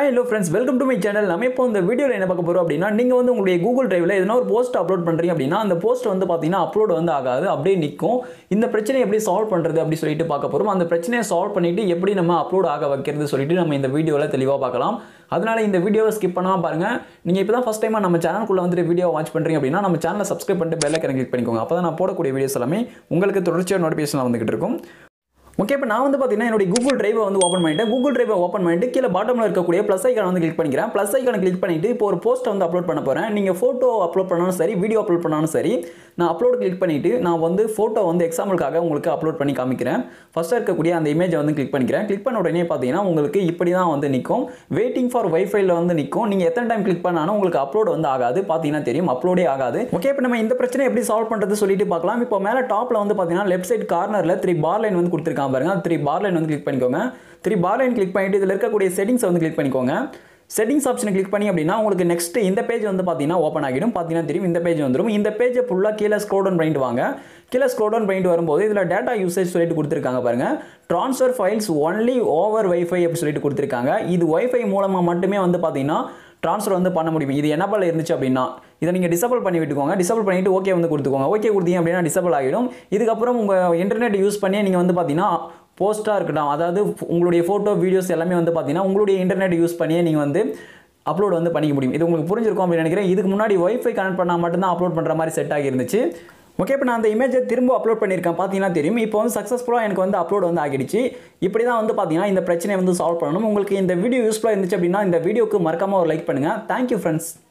hi hello friends welcome to my channel நம்ம இப்போ இந்த வீடியோவில் என்ன பார்க்க போகிறோம் அப்படின்னா நீங்கள் வந்து உங்களுடைய கூகுள் டிரைவில் எதனா ஒரு போஸ்ட் அப்லோட் பண்ணுறீங்க அப்படின்னா அந்த போஸ்ட் வந்து பார்த்தீங்கன்னா அப்லோட் வந்து ஆகாது அப்படியே நிற்கும் இந்த பிரச்சனையை எப்படி சால்வ் பண்ணுறது அப்படி சொல்லிட்டு பார்க்க போகிறோம் அந்த பிரச்சனையை சால்வ் பண்ணிட்டு எப்படி நம்ம அப்லோட் ஆக வைக்கிறது சொல்லிட்டு நம்ம இந்த வீடியோவில் தெளிவாக பார்க்கலாம் அதனால இந்த வீடியோவை ஸ்கிப் பண்ணாமல் பாருங்கள் நீங்கள் இப்போ தான் ஃபஸ்ட் டைமாக நம்ம சேனலுக்குள்ளே வந்துட்டு வீடியோ வாட்ச் பண்ணுறீங்க அப்படின்னா நம்ம சேனலை சப்ஸ்கிரைப் பண்ணிட்டு பெல் ஐக்கனை கிளிக் பண்ணிக்கோங்க அப்போ தான் நான் போடக்கூடிய வீடியோஸ் எல்லாமே உங்களுக்கு தொடர்ச்சியாக நோட்டிஃபிகேஷன் வந்துகிட்டு இருக்கும் ஓகே இப்போ நான் வந்து பார்த்தீங்கன்னா என்னுடைய கூகுள் டிரைவை வந்து ஓப்பன் பண்ணிட்டேன் கூகுள் டிரைவை ஓப்பன் பண்ணிட்டு கீழே பாட்டமில் இருக்கக்கூடிய ப்ளஸ் ஐக்கான வந்து கிளிக் பண்ணிக்கிறேன் ப்ளஸ் ஐக்கான கிளிக் பண்ணிட்டு இப்போ ஒரு போஸ்ட்டை வந்து அப்லோட் பண்ண போகிறேன் நீங்கள் ஃபோட்டோ அப்லோட் பண்ணாலும் சரி வீடியோ அப்லோட் பண்ணாலும் சரி நான் அப்லோட் கிளிக் பண்ணிவிட்டு நான் வந்து ஃபோட்டோ வந்து எக்ஸாம்பிளுக்காக உங்களுக்கு அப்லோட் பண்ணி காமிக்கிறேன் ஃபஸ்ட்டாக இருக்கக்கூடிய அந்த இமேஜை வந்து கிளிக் பண்ணிக்கிறேன் கிளிக் பண்ண உடனே பார்த்தீங்கன்னா உங்களுக்கு இப்படி தான் வந்து நிற்கும் வெயிட்டிங் ஃபார் வைஃபைல வந்து நிற்கும் நீங்கள் எத்தனை டைம் கிளிக் பண்ணாலும் உங்களுக்கு அப்லோட் வந்து ஆகாது பார்த்தீங்கன்னா தெரியும் அப்லோடே ஆகாது ஓகே இப்போ நம்ம இந்த பிரச்சனை எப்படி சால்வ் பண்ணுறது சொல்லிட்டு பார்க்கலாம் இப்போ மேலே டாப்பில் வந்து பார்த்தீங்கன்னா லெஃப்ட் சைட் கார்னரில் த்ரீ பார் லைன் வந்து கொடுத்துருக்காங்க பாருங்க த்ரீ பார் லைன் வந்து கிளிக் பண்ணிக்கோங்க த்ரீ பார் லைன் கிளிக் பண்ணிட்டு இதில் இருக்கக்கூடிய செட்டிங்ஸை வந்து கிளிக் பண்ணிக்கோங்க செட்டிங்ஸ் ஆப்ஷனை கிளிக் பண்ணி அப்படின்னா உங்களுக்கு நெக்ஸ்ட் இந்த பேஜ் வந்து பார்த்தீங்கன்னா ஓப்பன் ஆகிடும் பார்த்தீங்கன்னா தெரியும் இந்த பேஜ் வந்துடும் இந்த பேஜை ஃபுல்லாக கீழே ஸ்க்ரோல் டவுன் பண்ணிட்டு வாங்க கீழே ஸ்க்ரோல் டவுன் பண்ணிட்டு வரும்போது இதில் டேட்டா யூசேஜ் சொல்லிட்டு கொடுத்துருக்காங்க பாருங்க transfer files only over WiFi அப்படி சொல்லிட்டு கொடுத்துருக்காங்க இது வைஃபை மூலமாக மட்டுமே வந்து பார்த்தீங்கன்னா ட்ரான்ஸ்ஃபர் வந்து பண்ண முடியும் இது என்னப்பால் இருந்துச்சு அப்படின்னா இதை நீங்கள் டிசபிள் பண்ணி விட்டுக்கோங்க டிசபிள் பண்ணிவிட்டு ஓகே வந்து கொடுத்துக்கோங்க ஓகே கொடுத்தீங்க அப்படின்னா டிசபிள் ஆகிடும் இதுக்கப்புறம் உங்கள் இன்டர்நெட் யூஸ் பண்ணி நீங்கள் வந்து பார்த்தீங்கன்னா போஸ்ட்டாக இருக்கட்டும் அதாவது உங்களுடைய ஃபோட்டோ வீடியோஸ் எல்லாமே வந்து பார்த்தீங்கன்னா உங்களுடைய இன்டர்நெட் யூஸ் பண்ணியே நீங்கள் வந்து அப்லோட் வந்து பண்ணிக்க முடியும் இது உங்களுக்கு புரிஞ்சிருக்கும் அப்படின்னு நினைக்கிறேன் இதுக்கு முன்னாடி ஒய்ஃபை கனெக்ட் பண்ணால் மட்டும்தான் அப்லோட் பண்ணுற மாதிரி செட் ஆகிருந்துச்சு ஓகே இப்போ நான் அந்த இமேஜை திரும்ப அப்லோட் பண்ணியிருக்கேன் பார்த்தீங்கன்னா தெரியும் இப்போ வந்து சக்ஸஸ்ஃபுல்லாக எனக்கு வந்து அப்லோட் வந்து ஆகிடுச்சு இப்படி தான் வந்து பார்த்தீங்கன்னா இந்த பிரச்சனையை வந்து சால்வ் பண்ணணும் உங்களுக்கு இந்த வீடியோ யூஸ்ஃபுல்லாக இருந்துச்சு அப்படின்னா இந்த வீடியோக்கு மறக்காமல் ஒரு லைக் பண்ணுங்கள் தேங்க்யூ ஃப்ரெண்ட்ஸ்